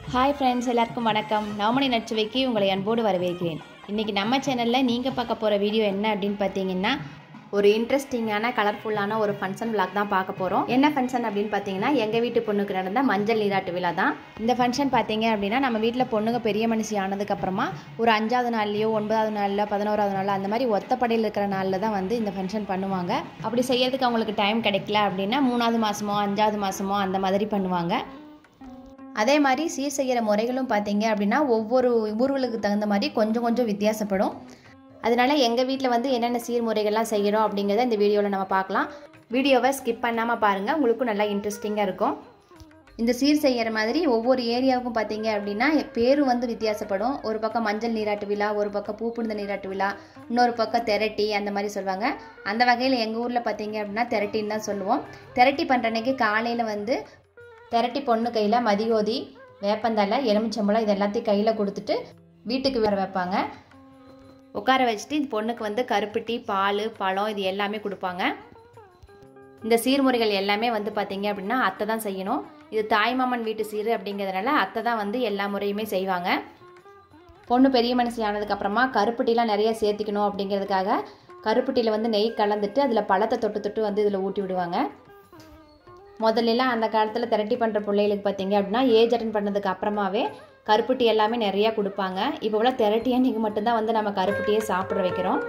hi friends எல்லாருக்கும் வணக்கம் நவமணி நச்சுவைக்கு உங்களை அன்போடு வரவேற்கிறேன் இன்றைக்கி நம்ம சேனலில் நீங்கள் பார்க்க போகிற வீடியோ என்ன அப்படின்னு பார்த்தீங்கன்னா ஒரு இன்ட்ரெஸ்டிங்கான கலர்ஃபுல்லான ஒரு ஃபங்க்ஷன் vlog தான் பார்க்க போகிறோம் என்ன ஃபங்க்ஷன் அப்படின்னு பார்த்தீங்கன்னா எங்கள் வீட்டு பொண்ணுக்கு நடந்த மஞ்சள் நீராட்டு விழா தான் இந்த ஃபங்க்ஷன் பார்த்தீங்க அப்படின்னா நம்ம வீட்டில் பொண்ணுங்க பெரிய மனுஷி ஆனதுக்கப்புறமா ஒரு அஞ்சாவது நாள்லையோ ஒன்பதாவது நாளில் பதினோராவது நாள் அந்த மாதிரி ஒத்தப்படையில் இருக்கிற நாளில் தான் வந்து இந்த ஃபங்க்ஷன் பண்ணுவாங்க அப்படி செய்யறதுக்கு அவங்களுக்கு டைம் கிடைக்கல அப்படின்னா மூணாவது மாதமோ அஞ்சாவது மாதமோ அந்த மாதிரி பண்ணுவாங்க அதே மாதிரி சீர் செய்கிற முறைகளும் பார்த்தீங்க அப்படின்னா ஒவ்வொரு ஊர்களுக்கு தகுந்த மாதிரி கொஞ்சம் கொஞ்சம் வித்தியாசப்படும் அதனால எங்கள் வீட்டில் வந்து என்னென்ன சீர்முறைகள்லாம் செய்கிறோம் அப்படிங்கிறத இந்த வீடியோவில் நம்ம பார்க்கலாம் வீடியோவை ஸ்கிப் பண்ணாமல் பாருங்கள் உங்களுக்கும் நல்லா இன்ட்ரெஸ்டிங்காக இருக்கும் இந்த சீர் செய்கிற மாதிரி ஒவ்வொரு ஏரியாவுக்கும் பார்த்தீங்க அப்படின்னா பேரும் வந்து வித்தியாசப்படும் ஒரு பக்கம் மஞ்சள் நீராட்டு விழா ஒரு பக்கம் பூ புனித நீராட்டு விழா இன்னொரு பக்கம் திரட்டி அந்த மாதிரி சொல்லுவாங்க அந்த வகையில் எங்கள் ஊரில் பார்த்தீங்க அப்படின்னா திரட்டின்னு தான் சொல்லுவோம் திரட்டி பண்ணுற அன்னைக்கு காலையில் வந்து திரட்டி பொண்ணு கையில் மதியோதி வேப்பந்தலை எலுமிச்சம்பழம் இது எல்லாத்தையும் கையில் கொடுத்துட்டு வீட்டுக்கு வர வைப்பாங்க உட்கார வச்சுட்டு இந்த பொண்ணுக்கு வந்து கருப்பட்டி பால் பழம் இது எல்லாமே கொடுப்பாங்க இந்த சீர்முறைகள் எல்லாமே வந்து பார்த்தீங்க அப்படின்னா அத்தை தான் செய்யணும் இது தாய்மாமன் வீட்டு சீர் அப்படிங்கிறதுனால அத்தை தான் வந்து எல்லா முறையுமே செய்வாங்க பொண்ணு பெரிய மனசு ஆனதுக்கப்புறமா கருப்பட்டிலாம் நிறைய சேர்த்திக்கணும் அப்படிங்கிறதுக்காக கருப்பட்டியில் வந்து நெய் கலந்துட்டு அதில் பழத்தை தொட்டு தொட்டு வந்து இதில் ஊட்டி விடுவாங்க முதல்லலாம் அந்த காலத்தில் திரட்டி பண்ணுற பிள்ளைகளுக்கு பார்த்தீங்க அப்படின்னா ஏஜ் அட்டன் பண்ணதுக்கு அப்புறமாவே கருப்பட்டி எல்லாமே நிறையா கொடுப்பாங்க இப்போ உள்ள திரட்டியை நீங்கள் மட்டும்தான் வந்து நம்ம கருப்பட்டியே சாப்பிட வைக்கிறோம்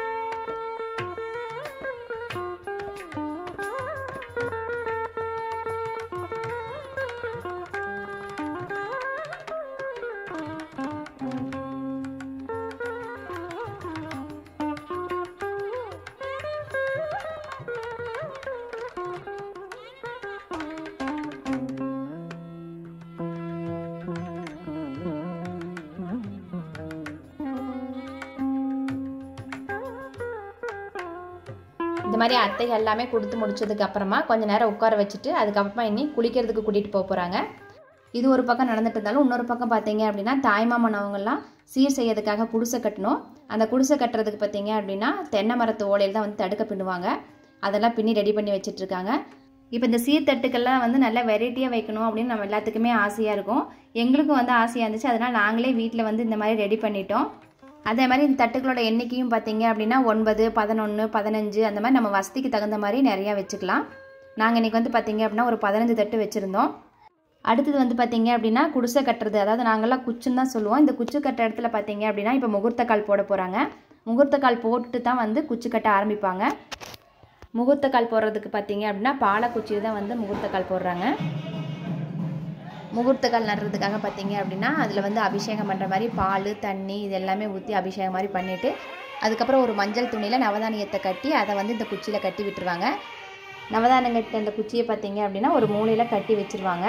இந்த மாதிரி அத்தை எல்லாமே கொடுத்து முடிச்சதுக்கு அப்புறமா கொஞ்ச நேரம் உட்கார வச்சுட்டு அதுக்கப்புறமா இனி குளிக்கிறதுக்கு கூட்டிகிட்டு போக போகிறாங்க இது ஒரு பக்கம் நடந்துட்டு இருந்தாலும் இன்னொரு பக்கம் பார்த்தீங்க அப்படின்னா தாய்மாமன் அவங்கெல்லாம் சீர் செய்யறதுக்காக குடிசை கட்டணும் அந்த குடிசை கட்டுறதுக்கு பார்த்தீங்க அப்படின்னா தென்னை மரத்து ஓலையில் தான் வந்து தடுக்க பின்னுவாங்க அதெல்லாம் பின்னி ரெடி பண்ணி வச்சுட்டு இருக்காங்க இப்போ இந்த சீர்தட்டுக்கெல்லாம் வந்து நல்லா வெரைட்டியாக வைக்கணும் அப்படின்னு நம்ம எல்லாத்துக்குமே ஆசையாக இருக்கும் எங்களுக்கும் வந்து ஆசையாக இருந்துச்சு அதனால் நாங்களே வீட்டில் வந்து இந்த மாதிரி ரெடி பண்ணிட்டோம் அதே மாதிரி இந்த தட்டுகளோட எண்ணிக்கையும் பார்த்தீங்க அப்படின்னா ஒன்பது பதினொன்று பதினஞ்சு அந்த மாதிரி நம்ம வசதிக்கு தகுந்த மாதிரி நிறையா வச்சுக்கலாம் நாங்கள் இன்றைக்கி வந்து பார்த்தீங்க அப்படின்னா ஒரு பதினஞ்சு தட்டு வச்சுருந்தோம் அடுத்தது வந்து பார்த்தீங்க அப்படின்னா குடிசை கட்டுறது அதாவது நாங்கள்லாம் குச்சுன்னு தான் சொல்லுவோம் இந்த குச்சு கட்டுற இடத்துல பார்த்தீங்க அப்படின்னா இப்போ முகூர்த்த கால் போட போகிறாங்க முகூர்த்த கால் போட்டுட்டு தான் வந்து குச்சு கட்ட ஆரம்பிப்பாங்க முகூர்த்த கால் போடுறதுக்கு பார்த்தீங்க அப்படின்னா பாலக்குச்சியில் தான் வந்து முகூர்த்த கால் போடுறாங்க முகூர்த்தக்கால் நடுறதுக்காக பார்த்தீங்க அப்படின்னா அதில் வந்து அபிஷேகம் பண்ணுற மாதிரி பால் தண்ணி இது எல்லாமே ஊற்றி அபிஷேகம் மாதிரி பண்ணிவிட்டு அதுக்கப்புறம் ஒரு மஞ்சள் துணியில் நவதானியத்தை கட்டி அதை வந்து இந்த குச்சியில் கட்டி விட்டுருவாங்க நவதானியம் கட்டி அந்த குச்சியை பார்த்தீங்க அப்படின்னா ஒரு மூலையில் கட்டி வச்சுருவாங்க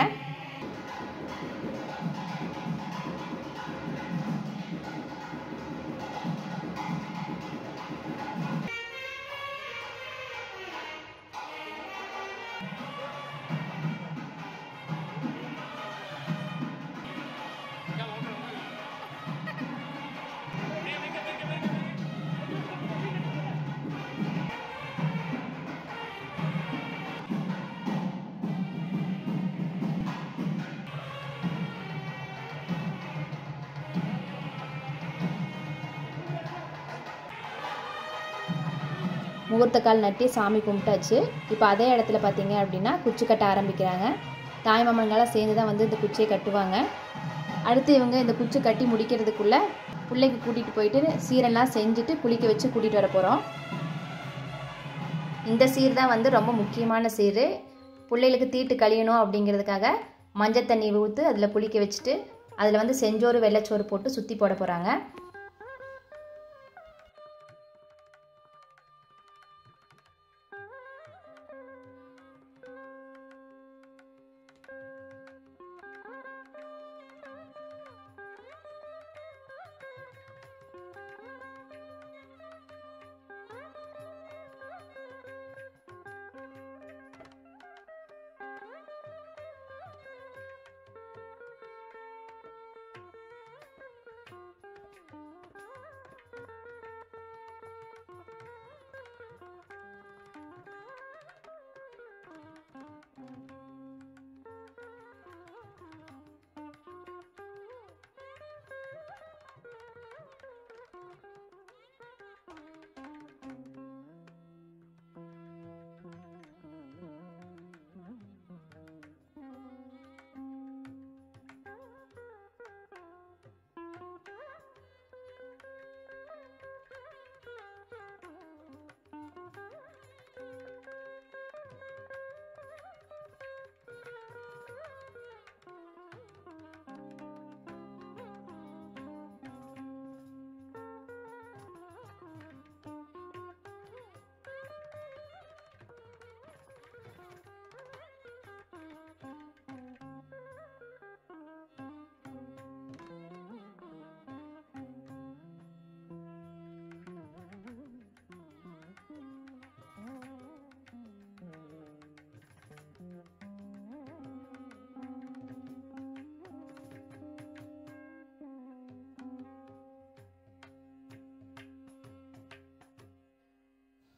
முகூர்த்தக்கால் நட்டி சாமி கும்பிட்டாச்சு இப்போ அதே இடத்துல பார்த்தீங்க அப்படின்னா குச்சி கட்ட ஆரம்பிக்கிறாங்க தாய் மாமன்களாம் சேர்ந்து தான் வந்து இந்த குச்சியை கட்டுவாங்க அடுத்து இவங்க இந்த குச்சி கட்டி முடிக்கிறதுக்குள்ளே பிள்ளைக்கு கூட்டிகிட்டு போயிட்டு சீரெல்லாம் செஞ்சுட்டு குளிக்க வச்சு கூட்டிகிட்டு வர போகிறோம் இந்த சீர் தான் வந்து ரொம்ப முக்கியமான சீர் பிள்ளைகளுக்கு தீட்டு கழியணும் அப்படிங்கிறதுக்காக மஞ்சள் தண்ணி ஊற்று அதில் குளிக்க வச்சுட்டு அதில் வந்து செஞ்சோறு வெள்ளைச்சோறு போட்டு சுற்றி போட போகிறாங்க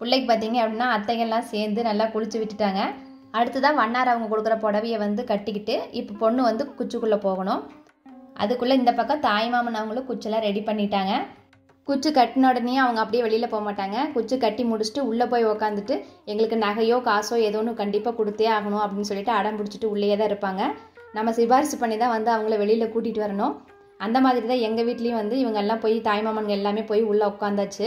பிள்ளைக்கு பார்த்தீங்க அப்படின்னா அத்தைகள்லாம் சேர்ந்து நல்லா குளிச்சு விட்டுட்டாங்க அடுத்ததான் வண்ணார் அவங்க கொடுக்குற புடவையை வந்து கட்டிக்கிட்டு இப்போ பொண்ணு வந்து குச்சுக்குள்ளே போகணும் அதுக்குள்ளே இந்த பக்கம் தாய்மாமன் அவங்களும் குச்செல்லாம் ரெடி பண்ணிட்டாங்க குச்சு கட்டின உடனே அவங்க அப்படியே வெளியில் போக மாட்டாங்க குச்சு கட்டி முடிச்சுட்டு உள்ளே போய் உக்காந்துட்டு எங்களுக்கு நகையோ காசோ ஏதோ ஒன்று கண்டிப்பாக கொடுத்தே ஆகணும் அப்படின்னு சொல்லிட்டு அடம் பிடிச்சிட்டு உள்ளேயே தான் இருப்பாங்க நம்ம சிபாரிசு பண்ணி தான் வந்து அவங்கள வெளியில் கூட்டிகிட்டு வரணும் அந்த மாதிரி தான் எங்கள் வீட்லேயும் வந்து இவங்க எல்லாம் போய் தாய்மாமன்கள் எல்லாமே போய் உள்ளே உட்காந்தாச்சு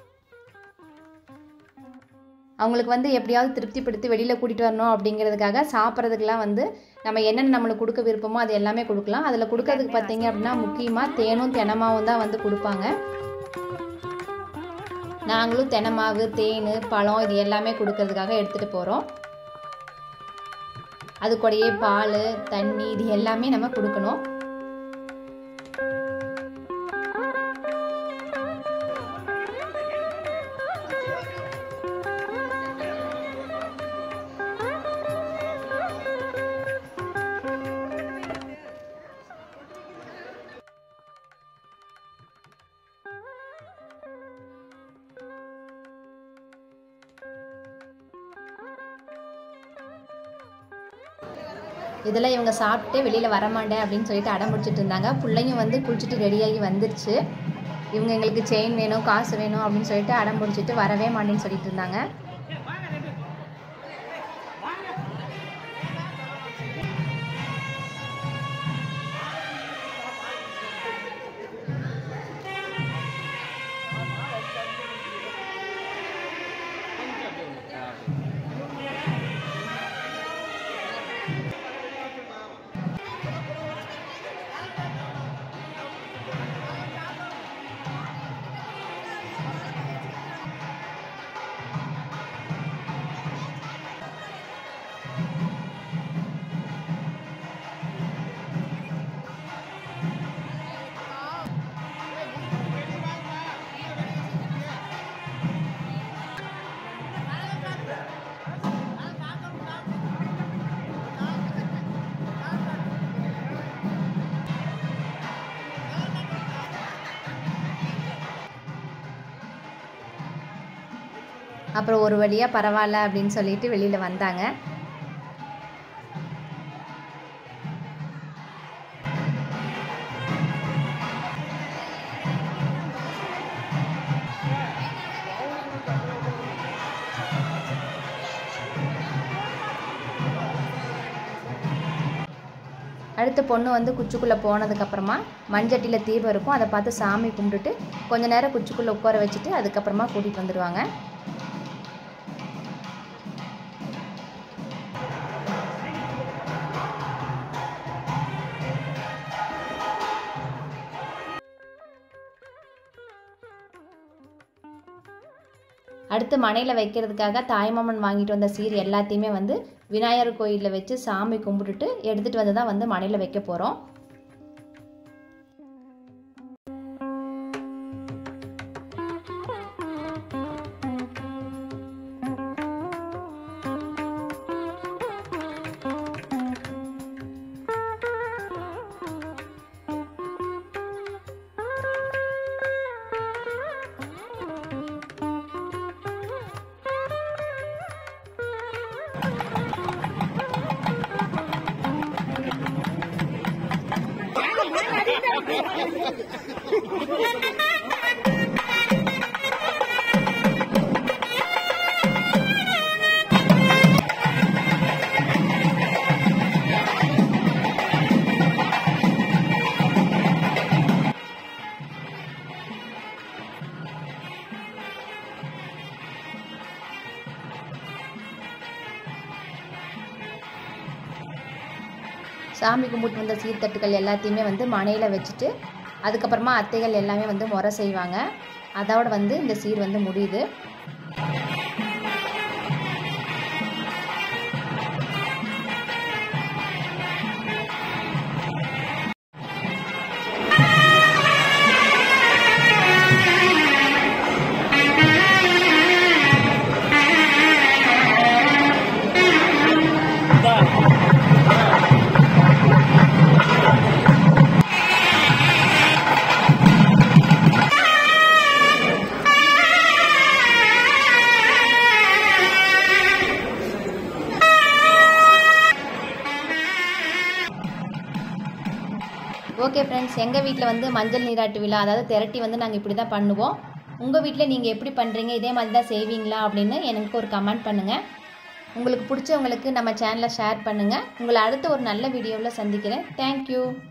அவங்களுக்கு வந்து எப்படியாவது திருப்திப்படுத்தி வெளியில் கூட்டிகிட்டு வரணும் அப்படிங்கிறதுக்காக சாப்பிட்றதுக்கெலாம் வந்து நம்ம என்னென்ன நம்மளுக்கு கொடுக்க விருப்பமோ அது எல்லாமே கொடுக்கலாம் அதில் கொடுக்கறதுக்கு பார்த்தீங்க அப்படின்னா முக்கியமாக தேனும் தெனமாவும் தான் வந்து கொடுப்பாங்க நாங்களும் தெனமாவு தேன் பழம் இது எல்லாமே கொடுக்கறதுக்காக எடுத்துகிட்டு போகிறோம் அது கூடயே பால் தண்ணி இது எல்லாமே நம்ம கொடுக்கணும் இதெல்லாம் இவங்க சாப்பிட்டு வெளியில் வரமாட்டேன் அப்படின்னு சொல்லிட்டு அடம் பிடிச்சிட்டு இருந்தாங்க பிள்ளையும் வந்து குளிச்சுட்டு ரெடியாகி வந்துருச்சு இவங்க எங்களுக்கு செயின் வேணும் காசு வேணும் அப்படின்னு சொல்லிட்டு அடம் பிடிச்சிட்டு வரவே மாட்டேன்னு சொல்லிட்டு இருந்தாங்க அப்புறம் ஒரு வழியாக பரவாயில்ல அப்படின்னு சொல்லிட்டு வெளியில் வந்தாங்க அடுத்து பொண்ணு வந்து குச்சிக்குள்ளே போனதுக்கப்புறமா மண்சட்டியில் தீபம் இருக்கும் அதை பார்த்து சாமி கும்பிட்டுட்டு கொஞ்ச நேரம் குச்சிக்குள்ளே உட்கார வச்சுட்டு அதுக்கப்புறமா கூட்டிகிட்டு வந்துடுவாங்க அடுத்து மனையில் வைக்கிறதுக்காக தாய்மாமன் வாங்கிட்டு வந்த சீர் எல்லாத்தையுமே வந்து விநாயகர் கோயிலில் வச்சு சாமி கும்பிட்டுட்டு எடுத்துகிட்டு வந்து தான் வந்து மனையில் வைக்க போகிறோம் சாமி கும்பிட்டு வந்த சீர்தட்டுகள் எல்லாத்தையுமே வந்து மனையில் வச்சுட்டு அதுக்கப்புறமா அத்தைகள் எல்லாமே வந்து முறை செய்வாங்க அதோட வந்து இந்த சீர் வந்து முடியுது ஓகே ஃப்ரெண்ட்ஸ் எங்கள் வீட்டில் வந்து மஞ்சள் நீராட்டு விழா அதாவது திரட்டி வந்து நாங்கள் இப்படி தான் பண்ணுவோம் உங்கள் வீட்டில் நீங்கள் எப்படி பண்ணுறீங்க இதே மாதிரி தான் செய்வீங்களா அப்படின்னு எனக்கு ஒரு கமெண்ட் பண்ணுங்கள் உங்களுக்கு பிடிச்சவங்களுக்கு நம்ம சேனலை ஷேர் பண்ணுங்கள் உங்களை அடுத்த ஒரு நல்ல வீடியோவில் சந்திக்கிறேன் தேங்க்யூ